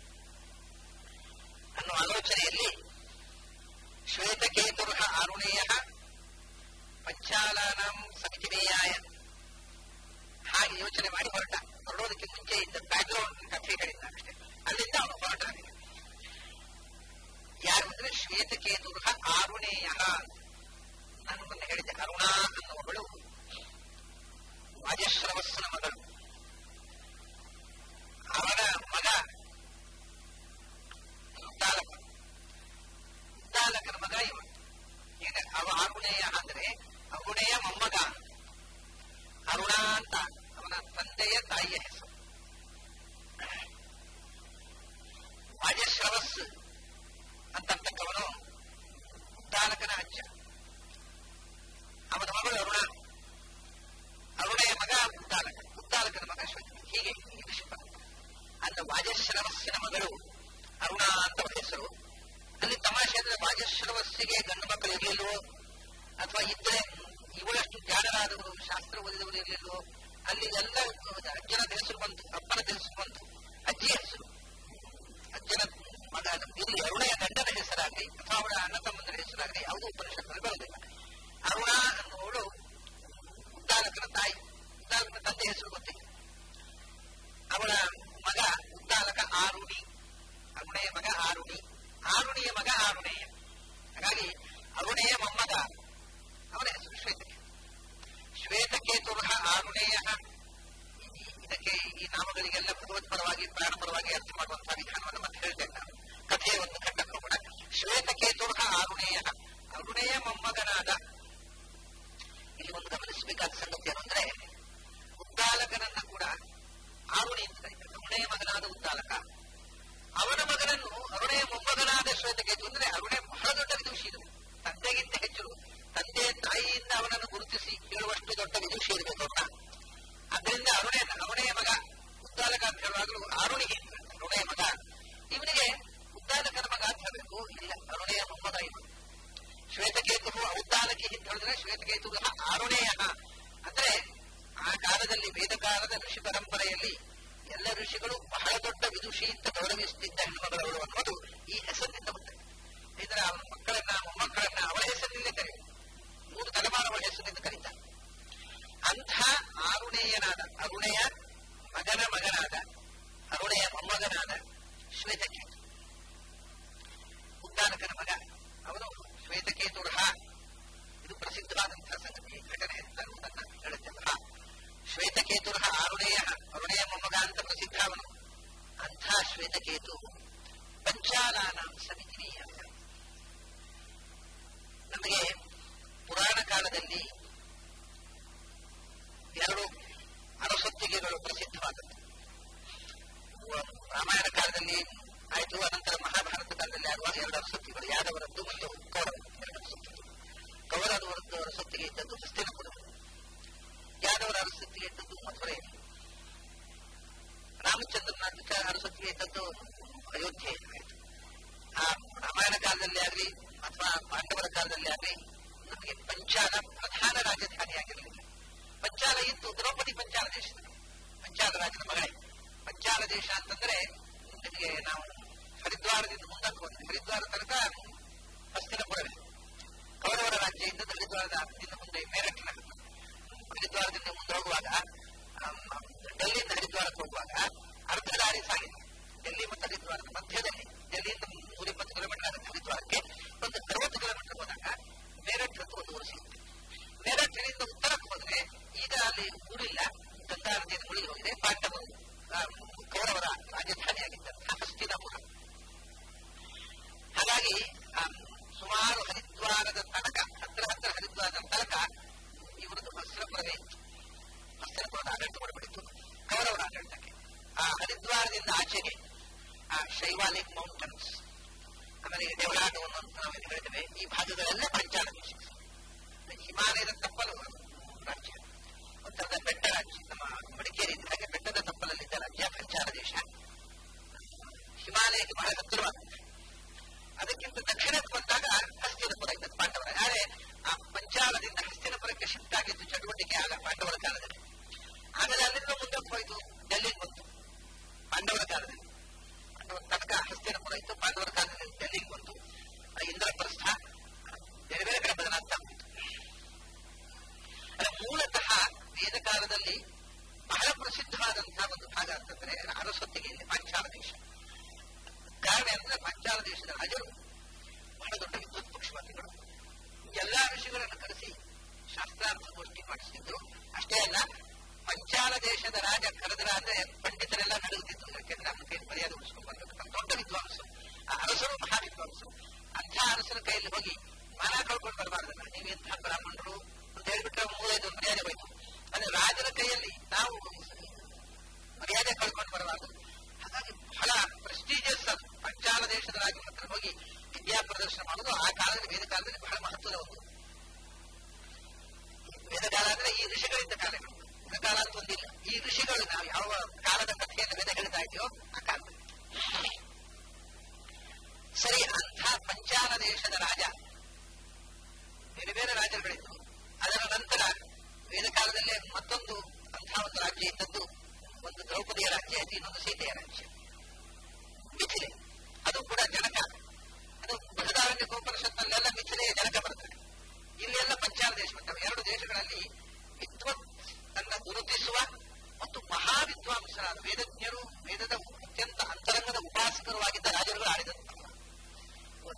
ಅನ್ನೋ ಆಲೋಚನೆಯಲ್ಲಿ ಶ್ವೇತಕೇತುರ್ ಆರುಣೇಯ ಪಂಚಾಲಾನಾಂ ಸಮಿತಿಮೇಯಾಯ ಹಾಗೆ ಯೋಚನೆ ಮಾಡಿ ಹೊರಟ ಹೊರಡೋದಕ್ಕೆ ಮುಂಚೆ ಇದ್ದ ಬ್ಯಾಕ್ಗ್ರೌಂಡ್ ಕಥೆ ಹೇಳಿದ್ದ ಅಷ್ಟೇ ಅಲ್ಲಿಂದ ಅವನು ಹೊರಟಾನೆ ಯಾರು ಅಂದ್ರೆ ಶ್ವೇತಕೇತುರ್ ಆರುಣೇಯ ನಾನು ಮೊನ್ನೆ ಹೇಳಿದ್ದೆ ಅರುಣ ಅನ್ನುವವಳು ವಾಜಶ್ರವಸ್ಸನ ಮಗಳು ಅವರ ಮಗ ಉದ್ದಾಲಕ ಉದ್ದಾಲಕನ ಮಗ ಇವ ಈಗ ಅವ ಆರುಣೇಯ ಅಂದ್ರೆ ಅರುಣೆಯ ಮೊಮ್ಮಗ ಅರುಣ ಅಂತ ಅವನ ತಂದೆಯ ತಾಯಿಯ ಹೆಸರು ವಾಜಶ್ರವಸ್ ಅಂತಕ್ಕವನು ಉದ್ದಾಲಕನ ಅಜ್ಜ ಅವನ ಮಗಳು ಅರುಣ ಅರುಣೆಯ ಮಗ ಉದ್ದಾಲಕ ಉದ್ದಾಲಕನ ಮಗ ಶ್ವೇತ ಹೀಗೆ ಈ ಋಷಿ ಪರಂಪರೆ ಅಂದ ವಾಜಶ್ರವಸ್ಸಿನ ಮಗಳು ಅರುಣ ಅಂತ ಅವಳ ಹೆಸರು ಅಲ್ಲಿ ತಮಾಷೆ ಅಂದ್ರೆ ವಾಜಶ್ರವಸ್ಸಿಗೆ ಗಂಡು ಮಕ್ಕಳು ಇರಲಿಲ್ವೋ ಅಥವಾ ಇದ್ರೆ ಇವಳಷ್ಟು ಜಾಣರಾದವರು ಶಾಸ್ತ್ರ ಓದಿದವರು ಇರಲಿಲ್ವೋ ಅಲ್ಲಿ ಎಲ್ಲ ಅಜ್ಜನ ಹೆಸರು ಬಂತು ಅಪ್ಪನ ಹೆಸರು ಬಂತು ಅಜ್ಜಿಯ ಹೆಸರು ಅಜ್ಜನ ಮಗ ಇಲ್ಲಿ ಅರುಣೆಯ ಗಂಡನ ಹೆಸರಾಗಲಿ ಅಥವಾ ಅವಳ ಅಣ್ಣ ತಮ್ಮಂದರ ಹೆಸರಾಗಲಿ ಯಾವುದೂ ಉಪನಿಷತ್ನಲ್ಲಿ ಬರುವುದಿಲ್ಲ ಅರುಣ ಅನ್ನುವಳು ಉದ್ದಾಲಕನ ತಾಯಿ ಉದ್ದಾಲಕನ ತಂದೆ ಹೆಸರು ಗೊತ್ತಿಲ್ಲ ಅವಳ ಮಗ ಉದ್ದಾಲಕ ಆರುಣಿ ಅರುಣೆಯ ಮಗ ಅರುಣಿಯ ಮಗ ಆರುಣೇಯ ಹಾಗಾಗಿ ಅರುಣೇಯ ಮೊಮ್ಮಗ ಅವನ ಹೆಸರು ಶ್ವೇತಕೇತು ಶ್ವೇತಕೇತುರ್ಹ ಆರುಣೇಯ ಇದಕ್ಕೆ ಈ ನಾಮಗಳಿಗೆಲ್ಲ ಭಗವತ್ಪರವಾಗಿ ಪ್ರಾಣಪರವಾಗಿ ಅರ್ಥ ಮಾಡುವಂತಹ ವಿಧಾನವನ್ನು ಮತ್ತೆ ಹೇಳ್ತೇನೆ ನಾನು ಕಥೆಯ ಒಂದು ಖಂಡಕ್ಕೂ ಕೂಡ ಶ್ವೇತಕೇತುರ್ಹ ಆರುಣೇಯ ಅರುಣೇಯ ಮೊಮ್ಮಗನಾದ ಇಲ್ಲಿ ಒಂದು ಗಮನಿಸಬೇಕಾದ ಸಂಗತಿ ಏನು ಅಂದ್ರೆ ಉದ್ದಾಲಕನನ್ನ ಕೂಡ ಆರುಣಿ ಅಂತ ಕರೀತಾರೆ ಅರುಣೆಯ ಮಗನಾದ ಉದ್ದಾಲಕ ಅವನ ಮಗನನ್ನು ಅರುಣೆಯ ಮೊಮ್ಮಗನಾದ ಶ್ವೇತಕೇತು ಅಂದ್ರೆ ಅರುಣೆ ಬಹಳ ದೊಡ್ಡ ವಿದುಷಿ ತಂದೆಗಿಂತ ಹೆಚ್ಚು ತಂದೆ ತಾಯಿಯಿಂದ ಅವನನ್ನು ಗುರುತಿಸಿ ಕೇಳುವಷ್ಟು ದೊಡ್ಡ ವಿದುಷಿ ಇರಬೇಕು ಅವನ ಅದರಿಂದ ಅರುಣೆ ಅರುಣೆಯ ಮಗ ಉದ್ದಾಲಕ ಅಂತ ಹೇಳುವಾಗಲೂ ಆರುಣಿಗೆ ಅರುಣೆಯ ಮಗ ಇವನಿಗೆ ಉದ್ದಾಲಕನ ಮಗ ಅಂತ ಹೇಳಬೇಕು ಇಲ್ಲ ಅರುಣೆಯ ಮೊಮ್ಮಗ ಇವನು ಶ್ವೇತಕೇತು ಉದ್ದಾಲಕಿ ಅಂತ ಹೇಳಿದ್ರೆ ಶ್ವೇತಕೇತು ಆರುಣೇಯ ಅಂದ್ರೆ ಆ ಕಾಲದಲ್ಲಿ ವೇದಕಾಲದ ಋಷಿ ಪರಂಪರೆಯಲ್ಲಿ ಎಲ್ಲ ಋಷಿಗಳು ಬಹಳ ದೊಡ್ಡ ವಿದುಷಿ ಅಂತ ಗೌರವಿಸುತ್ತಿದ್ದ ಹೆಣ್ಣುಮಗಳವಳು ಅನ್ನೋದು ಈ ಹೆಸರಿನಿಂದ ಬಂದಿದೆ ಇದರ ಅವನ ಮಕ್ಕಳನ್ನ ಮೊಮ್ಮಕ್ಕಳನ್ನ ಅವಳ ಹೆಸರಿನಿಂದ ಕರೆಯುವುದು ಮೂರು ತಲೆಮಾರುಗಳ ಹೆಸರಿನಿಂದ ಕರೀತಾರೆ ಅಂಥ ಆರುಣೇಯನಾದ ಅರುಣೆಯ ಮಗನ ಮಗನಾದ ಅರುಣೆಯ ಮೊಮ್ಮಗನಾದ ಶ್ವೇತಕೇತು ಉದ್ದಾನಕನ ಮಗ ಅವನು ಶ್ವೇತಕೇತುರ್ಹ ಇದು ಪ್ರಸಿದ್ಧವಾದಂತಹ ಸಂಗತಿ ಘಟನೆ ಅಂತ ಅನ್ನೋದನ್ನ ಹೇಳುತ್ತೇವಲ್ಲ ಶ್ವೇತಕೇತುರ್ಹ ಆರುಣೇಯ ಅರುಣೆಯ ಮೊಮ್ಮಗ ಅಂತ ಪ್ರಸಿದ್ಧ ಅವನು ಅಂಥ ಶ್ವೇತಕೇತು ಪಂಚಾಲಾನ ಸಮಿತಿನೀಯ ನಮಗೆ ಪುರಾಣ ಕಾಲದಲ್ಲಿ ಎರಡು ಅರಸೊತ್ತಿಗೆಗಳು ಪ್ರಸಿದ್ಧವಾದದ್ದು ರಾಮಾಯಣ ಕಾಲದಲ್ಲಿ ಆಯಿತು ಅನಂತರ ಮಹಾಭಾರತ ಕಾಲದಲ್ಲಿ ಆಗುವಾಗ ಎರಡು ಅರಸೊತ್ತಿಗಳು ಯಾದವರದ್ದು ಮತ್ತು ಕೌರವ ಎರಡು ಅರಸೊತ್ತಿಗೆ ಕೌರವರದ್ದು ಅರಸೊತ್ತಿಗೆ ಇದ್ದದ್ದು ಹಸ್ತಿನಪುರ ಯಾದವರ ಅರಸೊತ್ತಿಗೆ ಇದ್ದದ್ದು ಮಥುರೆಯಲ್ಲಿ ರಾಮಚಂದ್ರನ ಅರಸೊತ್ತಿಗೆ ಇದ್ದದ್ದು ಅಯೋಧ್ಯೆ ಆಯಿತು ಆ ರಾಮಾಯಣ ಕಾಲದಲ್ಲಿ ಆಗಲಿ ಅಥವಾ ಪಾಂಡವರ ಕಾಲದಲ್ಲಿ ಆಗಲಿ ನಮಗೆ ಪಂಚಾಲ ಪ್ರಧಾನ ರಾಜಧಾನಿಯಾಗಿರಲಿಲ್ಲ ಪಂಚಾಲ ಇತ್ತು ದ್ರೌಪದಿ ಪಂಚಾಲ ದೇಶದ ಪಂಚಾಲ ರಾಜನ ಮಗಳೇ ಪಂಚಾಲ ದೇಶ ಅಂತಂದ್ರೆ ನಿಮಗೆ ನಾವು ಹರಿದ್ವಾರದಿಂದ ಮುಂದಕ್ಕೆ ಹೋದ್ರೆ ಹರಿದ್ವಾರ ತನಕ ಹಸ್ತಿನಪುರವೇ ಕೌರವರ ರಾಜ್ಯ ಇದ್ದದ್ದು ಹರಿದ್ವಾರದ ದಿಂದ ಮುಂದೆ ಮೇರಠಿನ ಹರಿದ್ವಾರದಿಂದ ಮುಂದೆ ಹೋಗುವಾಗ ಡೆಲ್ಲಿಯಿಂದ ಹರಿದ್ವಾರಕ್ಕೆ ಹೋಗುವಾಗ ಅರ್ಧ ದಾರಿ ಸಾಗಿದೆ ಡೆಲ್ಲಿ ಮತ್ತು ಹರಿದ್ವಾರದ ಮಧ್ಯದಲ್ಲಿ ಡೆಲ್ಲಿಯಿಂದ ನೂರಿಪ್ಪತ್ತು ಕಿಲೋಮೀಟರ್ ಆಗುತ್ತೆ ಹರಿದ್ವಾರಕ್ಕೆ ಒಂದು ಅರವತ್ತು ಕಿಲೋಮೀಟರ್ ಹೋದಾಗ ಮೇರಠ್ ಅಂತ ಒಂದು ಊರು ಸಿಗುತ್ತೆ ಮೇರಠಿನಿಂದ ಉತ್ತರಕ್ಕೆ ಹೋದ್ರೆ ಈಗ ಅಲ್ಲಿ ಊರಿಲ್ಲ ಗಂಗಾ ನದಿಯನ್ನು ಮುಳುಗಿ ಹೋಗಿದೆ ಪಾಂಡವರು ಕೌರವರ ರಾಜಧಾನಿಯಾಗಿದ್ದಂತಹ ಹಸ್ತಿನಪುರ ಹಾಗಾಗಿ ಸುಮಾರು ಹರಿದ್ವಾರದ ತನಕ ಹತ್ರ ಹತ್ರ ಹರಿದ್ವಾರದ ತನಕ ಇವರದ್ದು ಹಸ್ತಿನಪುರವೇ ಇತ್ತು ಹಸ್ತಿನಪುರದ ಆಡಳಿತ ಮಾಡಬಿಡಿತ್ತು ಕೌರವರ ಆಡಳಿತಕ್ಕೆ ಆ ಹರಿದ್ವಾರದಿಂದ ಆಚೆಗೆ ಆ ಶೈವಾಲಿಕ್ ಮೌಂಟನ್ಸ್ ಆಮೇಲೆ ದೇವಳಾಟವನ್ನು ಅಂತ ನಾವೇನು ಹೇಳಿದ್ದೇವೆ ಈ ಭಾಗಗಳೆಲ್ಲ ಪಂಚಾಲ ದೇಶ ಹಿಮಾಲಯದ ತಪ್ಪಲು ರಾಜ್ಯ ಒಂಥರದ ಬೆಟ್ಟ ರಾಜ್ಯ ನಮ್ಮ ಮಡಿಕೇರಿ ಹಾಗೆ ಬೆಟ್ಟದ ತಪ್ಪಲಲ್ಲಿದ್ದ ರಾಜ್ಯ ಪಂಚಾಲ ದೇಶ ಹಿಮಾಲಯಕ್ಕೆ ಬಹಳ ಹತ್ತಿರವಾಗುತ್ತೆ ಅದಕ್ಕಿಂತ ದಕ್ಷಿಣಕ್ಕೆ ಬಂದಾಗ ಹಸ್ತಿನಪುರ ಇದ್ದದ್ದು ಪಾಂಡವರ ಆದರೆ ಆ ಪಂಚಾಲದಿಂದ ಹಸ್ತಿನಪುರಕ್ಕೆ ಶಿಫ್ಟ್ ಆಗಿದ್ದು ಚಟುವಟಿಕೆ ಆಗ ಪಾಂಡವರ ಕಾಲದಲ್ಲಿ ಆಮೇಲೆ ಅಲ್ಲಿಂದ ಮುಂದಕ್ಕೆ ಹೋಯಿತು ಡೆಲ್ಲಿಗೆ ಬಂತು ಪಾಂಡವರ ಕಾಲದಲ್ಲಿ ಪಾಂಡವರ ತನಕ ಹಸ್ತಿನಪುರ ಇತ್ತು ಪಾಂಡವರ ಕಾಲದಲ್ಲಿ ಡೆಲ್ಲಿಗೆ ಬಂತು ಇಂದ್ರಪ್ರಸ್ಥ ಬೇರೆ ಬೇರೆ ಕಡೆ ಬದಲಾಗ್ತಾ ಹೋಯಿತು ಮೂಲತಃ ವೇದ ಕಾಲದಲ್ಲಿ ಬಹಳ ಪ್ರಸಿದ್ಧವಾದಂತಹ ಒಂದು ಭಾಗ ಅಂತಂದ್ರೆ ಅರಸೊತ್ತಿಗೆ ಇಲ್ಲಿ ಪಾಂಚಾಲ ದೇಶ ಕಾರಣ ಅಂದ್ರೆ ಪಾಂಚಾಲ ದೇಶದ ರಾಜರು ಬಹಳ ದೊಡ್ಡ ವಿದ್ಯುತ್ ಪಕ್ಷಪಾತಿಗಳು ಎಲ್ಲಾ ಋಷಿಗಳನ್ನು ಕರೆಸಿ ಶಾಸ್ತ್ರಾರ್ಥ ಗೋಷ್ಠಿ ಮಾಡಿಸಿದ್ರು ಅಷ್ಟೇ ಅಲ್ಲ ಪಂಚಾಲ ದೇಶದ ರಾಜ ಕರೆದ್ರ ಅಂದ್ರೆ ಪಂಡಿತರೆಲ್ಲ ನಡುಗುತ್ತಿತ್ತು ಯಾಕೆಂದ್ರೆ ಅವನ ಕೈ ಮರ್ಯಾದೆ ಉಳಿಸ್ಕೊಂಡು ಬರಬೇಕಂತ ದೊಡ್ಡ ವಿದ್ವಾಂಸರು ಆ ಅರಸರು ಮಹಾ ವಿದ್ವಾಂಸರು ಅಂಥ ಅರಸರ ಕೈಯಲ್ಲಿ ಹೋಗಿ ಮಾನ ಕಳ್ಕೊಂಡು ಬರಬಾರ್ದಲ್ಲ ನೀವೆಂತಹ ಬ್ರಾಹ್ಮಣರು ಅಂತ ಹೇಳ್ಬಿಟ್ರೆ ಮೂರೈದು ಮರ್ಯಾದೆ ಹೋಯ್ತು ಅಂದ್ರೆ ರಾಜರ ಕೈಯಲ್ಲಿ ನಾವು ಮರ್ಯಾದೆ ಕಳ್ಕೊಂಡು ಬರಬಾರ್ದು ಹಾಗಾಗಿ ಬಹಳ ಪ್ರೆಸ್ಟೀಜಿಯಸ್ ಅದು ಪಂಚಾಲ ದೇಶದ ರಾಜ ಹತ್ರ ಹೋಗಿ ವಿದ್ಯಾ ಪ್ರದರ್ಶನ ಮಾಡೋದು ಆ ಕಾಲದಲ್ಲಿ ವೇದ ಕಾಲದಲ್ಲಿ ಬಹಳ ಮಹತ್ವದ ಒಂದು ವೇದಕಾಲ ಅಂದ್ರೆ ಈ ಋಷಿಗಳಿದ್ದ ಕಾಲಗಳು ವೇದಕಾಲ ಅಂತ ಒಂದಿಲ್ಲ ಈ ಋಷಿಗಳು ನಾವು ಯಾವ ಕಾಲದ ಕಥೆಯನ್ನು ವೇದ ಹೇಳ್ತಾ ಇದೆಯೋ ಆ ಕಾಲದಲ್ಲಿ ಸರಿ ಅಂಥ ಪಂಚಾಲ ದೇಶದ ರಾಜ ಬೇರೆ ಬೇರೆ ರಾಜರುಗಳಿದ್ರು ಅದರ ನಂತರ ವೇದ ಕಾಲದಲ್ಲೇ ಮತ್ತೊಂದು ಅಂತಹ ಒಂದು ರಾಜ್ಯ ಇದ್ದದ್ದು ಒಂದು ದ್ರೌಪದಿಯ ರಾಜ್ಯ ಆಯ್ತು ಇನ್ನೊಂದು ಸೀತೆಯ ರಾಜ್ಯ ಮಿಥಿಲೆ ಅದು ಕೂಡ ಜನಕ ಅದು ಬೃಹದಾರಣ್ಯ ಕೋಪನಿಷತ್ನಲ್ಲೆಲ್ಲ ಮಿಥಿಲೆಯ ಜನಕ ಬರ್ತಾರೆ ಇಲ್ಲೆಲ್ಲ ಪಂಚಾಲ ದೇಶ ಬರ್ತವೆ ಎರಡು ದೇಶಗಳಲ್ಲಿ ವಿದ್ವತ್ ತನ್ನ ಗುರುತಿಸುವ ಮತ್ತು ಮಹಾ ವಿದ್ವಾಂಸರಾದ ವೇದಜ್ಞರು ವೇದದ ಅತ್ಯಂತ ಅಂತರಂಗದ ಉಪಾಸಕರು ಆಗಿದ್ದ ರಾಜರುಗಳು ಆಳಿದಂತಹ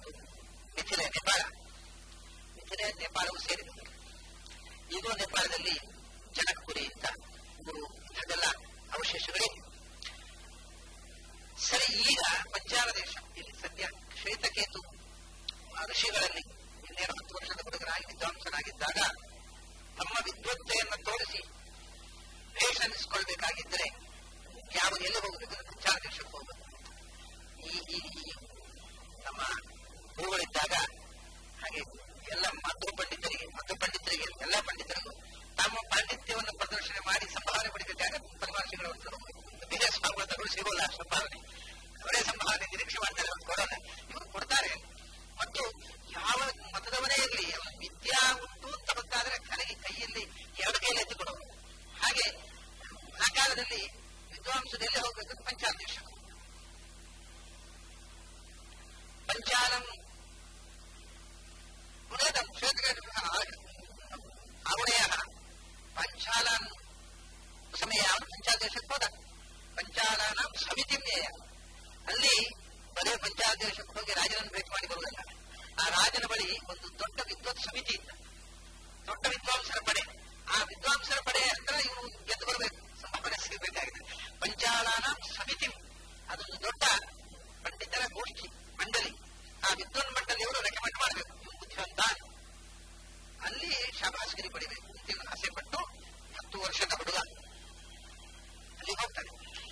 ಹೋಗಿ ರಾಜನನ್ನು ಭೇಟಿ ಮಾಡಿ ಬರುವುದಲ್ಲ ಆ ರಾಜನ ಬಳಿ ಒಂದು ದೊಡ್ಡ ವಿದ್ವತ್ ಸಮಿತಿ ಇತ್ತು ದೊಡ್ಡ ವಿದ್ವಾಂಸರ ಪಡೆ ಆ ವಿದ್ವಾಂಸರ ಪಡೆ ಹತ್ರ ಇವರು ಗೆದ್ದು ಬರಬೇಕು ಸಂಭಾವನೆ ಸಿಗಬೇಕಾಗಿದೆ ಪಂಚಾಲಾನ ಸಮಿತಿ ಅದೊಂದು ದೊಡ್ಡ ಪಂಡಿತರ ಗೋಷ್ಠಿ ಮಂಡಳಿ ಆ ವಿದ್ವಾನ್ ಮಂಡಳಿಯವರು ರೆಕಮೆಂಡ್ ಮಾಡಬೇಕು ಇವ್ನು ಬುದ್ಧಿವಂತ ಅಲ್ಲಿ ಶಾಬಾಸ್ಗಿರಿ ಪಡಿಬೇಕು ಅಂತ ಇವ್ನು ಆಸೆ ಪಟ್ಟು ಹತ್ತು ವರ್ಷದ ಹುಡುಗ ಅಲ್ಲಿ ಹೋಗ್ತಾನೆ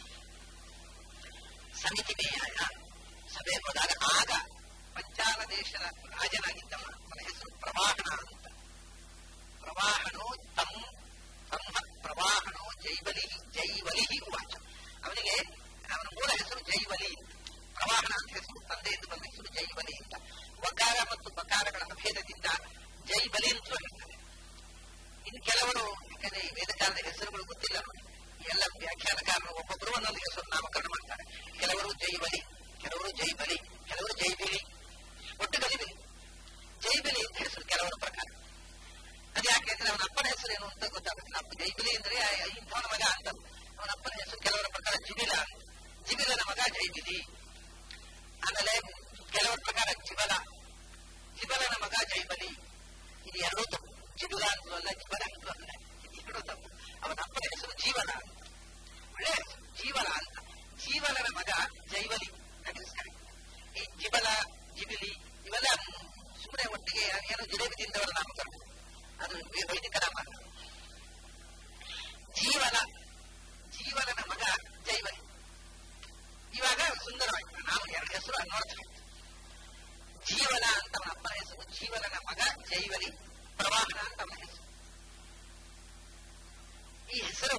ಸಮಿತಿ ಮೇಯಾಯ ಸಭೆ ಹೋದಾಗ ಆಗ ಪಂಚಾಲ ದೇಶದ ರಾಜನಾಗಿದ್ದವ ಅವನ ಹೆಸರು ಪ್ರವಾಹನ ಅಂತ ಪ್ರವಾಹನೋ ತಮ್ ತಮ್ಮ ಪ್ರವಾಹನೋ ಜೈವಲಿ ಜೈವಲಿ ವಾಚ ಅವನಿಗೆ ಅವನ ಮೂಲ ಹೆಸರು ಜೈವಲಿ ಅಂತ ಪ್ರವಾಹನ ಅಂತ ಹೆಸರು ತಂದೆಯಿಂದ ಬಂದ ಹೆಸರು ಜೈವಲಿ ಅಂತ ವಕಾರ ಮತ್ತು ಬಕಾರಗಳ ಅಭೇದದಿಂದ ಜೈಬಲಿ ಅಂತ ಹೇಳ್ತಾರೆ ಇನ್ನು ಕೆಲವರು ಯಾಕಂದ್ರೆ ಈ ವೇದಕಾಲದ ಹೆಸರುಗಳು ಗೊತ್ತಿಲ್ಲ ನೋಡಿ ಎಲ್ಲ ವ್ಯಾಖ್ಯಾನಕಾರರು ಒಬ್ಬೊಬ್ಬರು ಒಂದೊಂದು ಹೆಸರು ನಾಮಕರಣ ಮಾಡ್ತಾರೆ ಕೆಲವರು ಜೈಬಲಿ ಕೆಲವರು ಜೈಬಲಿ ಕೆಲವರು ಜೈಬಿಲಿ ಒಟ್ಟು ಗಲಿಬಿಲಿ ಜೈಬಿಲಿ ಅಂತ ಹೆಸರು ಕೆಲವರ ಪ್ರಕಾರ ಅದು ಯಾಕೆಂದ್ರೆ ಅವನ ಅಪ್ಪನ ಹೆಸರು ಏನು ಅಂತ ಗೊತ್ತಾಗುತ್ತೆ ಅಪ್ಪ ಜೈಬಿಲಿ ಅಂದ್ರೆ ಇಂಥವನ ಮಗ ಅಂತ ಅವನ ಅಪ್ಪನ ಹೆಸರು ಕೆಲವರ ಪ್ರಕಾರ ಜಿಬಿಲ ಅಂತ ಜಿಬಿಲನ ಮಗ ಜೈಬಿಲಿ ಆಮೇಲೆ ಕೆಲವರ ಪ್ರಕಾರ ಜಿಬಲ ಜಿಬಲನ ಮಗ ಜೈಬಲಿ ಇದು ಎರಡೂ ತಪ್ಪು ಜಿಬುಲ ಅಂತಲೂ ಅಲ್ಲ ಜಿಬಲ ಅಂತಲೂ ಅಲ್ಲ ಇದು ಎರಡೂ ತಪ್ಪು ಅವನ ಅಪ್ಪನ ಹೆಸರು ಜೀವನ ಅಂತ ಒಳ್ಳೆ ಹೆಸರು ಜೀವನ ಅಂತ ಜೀವನನ ಮಗ ಜೈವಲಿ ಈ ಜಿಬಲ ಜಿಬಿಲಿ ಇವೆಲ್ಲ ಸುಮ್ಮನೆ ಒಟ್ಟಿಗೆ ಏನೋ ಜಿಲೇಬಿ ತಿಂದವರ ನಾಮಕರಣ ಅದು ವೈದಿಕ ನಾಮ ಜೀವನ ಜೀವನನ ಮಗ ಜೈವಲಿ ಇವಾಗ ಸುಂದರವಾಯ್ತು ನಾವು ಎರಡು ಹೆಸರು ಅನ್ವರ್ಥ ಜೀವನ ಅಂತ ಅವನ ಅಪ್ಪನ ಹೆಸರು ಜೀವನನ ಮಗ ಜೈವಲಿ ಪ್ರವಾಹನ ಅಂತ ಅವನ ಹೆಸರು ಈ ಹೆಸರು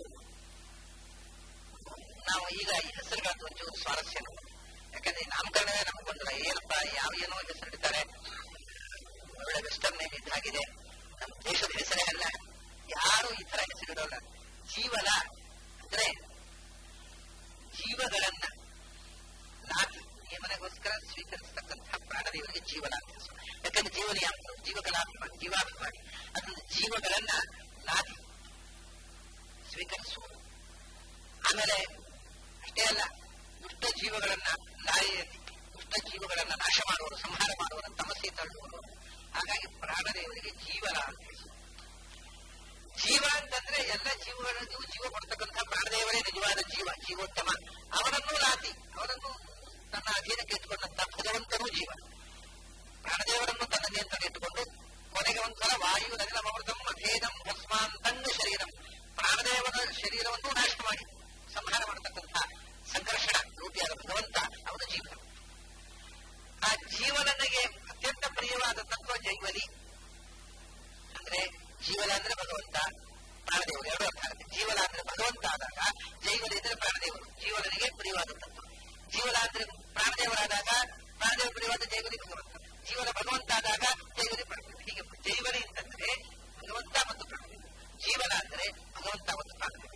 ನಾವು ಈಗ ಈ ಹೆಸರುಗಳದ್ದು ಒಂಚೂರು ಸ್ವಾರಸ್ಯ ಯಾಕಂದ್ರೆ ನಾಮಕರಣವೇ ನಮ್ಗೆ ಬಂದ್ರೆ ಏನಪ್ಪ ಯಾವ ಏನೋ ಹೆಸರಿಡ್ತಾರೆ ಒಳ್ಳೆ ವೆಸ್ಟರ್ನ್ ನೇಮ್ ಇದ್ದಾಗಿದೆ ನಮ್ಮ ದೇಶದ ಹೆಸರೇ ಅಲ್ಲ ಯಾರು ಈ ತರ ಹೆಸರಿಡೋಲ್ಲ ಜೀವನ ಅಂದ್ರೆ ಜೀವಗಳನ್ನ ನಾಟಿ ನಿಯಮನಗೋಸ್ಕರ ಸ್ವೀಕರಿಸತಕ್ಕಂತಹ ಪ್ರಾಣದೇವರಿಗೆ ಜೀವನ ಅಂತ ಹೆಸರು ಯಾಕಂದ್ರೆ ಜೀವನ ಯಾವ ಜೀವಕಲಾಭಿಮಾನಿ ಜೀವಾಭಿಮಾನಿ ಅದೊಂದು ಜೀವಗಳನ್ನ ನಾಟಿ ಸ್ವೀಕರಿಸುವುದು ಆಮೇಲೆ ಅಷ್ಟೇ ಅಲ್ಲ ದುಷ್ಟ ಜೀವಗಳನ್ನ ಲಾರಿಯಲ್ಲಿ ದುಷ್ಟ ಜೀವಗಳನ್ನ ನಾಶ ಮಾಡುವರು ಸಂಹಾರ ಮಾಡುವರು ತಮಸ್ಸೆ ತಳ್ಳುವರು ಹಾಗಾಗಿ ಪ್ರಾಣದೇವರಿಗೆ ಜೀವನ ಅಂತ ಹೆಸರು ಜೀವ ಅಂತಂದ್ರೆ ಎಲ್ಲ ಜೀವಗಳಿಗೂ ಜೀವ ಕೊಡ್ತಕ್ಕಂಥ ಪ್ರಾಣದೇವರೇ ನಿಜವಾದ ಜೀವ ಜೀವೋತ್ತಮ ಅವನನ್ನು ರಾತಿ ಅವನನ್ನು ತನ್ನ ಅಧೀನಕ್ಕೆ ಇಟ್ಟುಕೊಂಡಂತ ಭಗವಂತನೂ ಜೀವ ಪ್ರಾಣದೇವರನ್ನು ತನ್ನ ನಿಯಂತ್ರಣ ಇಟ್ಟುಕೊಂಡು ಕೊನೆಗೆ ಒಂದ್ಸಲ ವಾಯು ನದಿನ ಅಮೃತಂ ಅಭೇದಂ ಭಸ್ಮಾಂತಂಗ ಶರೀರಂ ಪ್ರಾಣದೇವನ ಶರೀರವನ್ನು ನಾಶ ಮಾಡಿ ಸಂಹಾರ ಮಾಡತಕ್ಕಂಥ ಸಂಘರ್ಷಣ ರೂಪಿಯಾದ ಭಗವಂತ ಅವನ ಜೀವನ ಆ ಜೀವನನಿಗೆ ಅತ್ಯಂತ ಪ್ರಿಯವಾದ ತತ್ವ ಜೈವಲಿ ಅಂದ್ರೆ ಜೀವನ ಅಂದ್ರೆ ಭಗವಂತ ಪ್ರಾಣದೇವರು ಎರಡು ಅರ್ಥ ಆಗುತ್ತೆ ಜೀವನ ಅಂದ್ರೆ ಭಗವಂತ ಆದಾಗ ಜೈವಲಿ ಅಂದ್ರೆ ಪ್ರಾಣದೇವರು ಜೀವನನಿಗೆ ಪ್ರಿಯವಾದ ತತ್ವ ಜೀವನ ಅಂದ್ರೆ ಪ್ರಾಣದೇವರಾದಾಗ ಪ್ರಾಣದೇವ ಪ್ರಿಯವಾದ ಜೈವಲಿ ಭಗವಂತ ಜೀವನ ಭಗವಂತ ಆದಾಗ ಜೈವಲಿ ಪ್ರಾಣದೇವ ಹೀಗೆ ಜೈವಲಿ ಅಂತಂದ್ರೆ ಭಗವಂತ ಮತ್ತು ಪ್ರಾಣದೇವ ಜೀವನ ಅಂದ್ರೆ ಭಗವಂತ ಮತ್ತು ಪ್ರಾಣದೇವ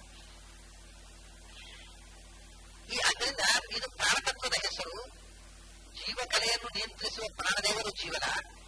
ಈ ಅದರಿಂದ ಇದು ಪ್ರಾಣತತ್ವದ ಹೆಸರು ಜೀವಕಲೆಯನ್ನು ನಿಯಂತ್ರಿಸುವ ಪ್ರಾಣದೇವರು ಜೀವನ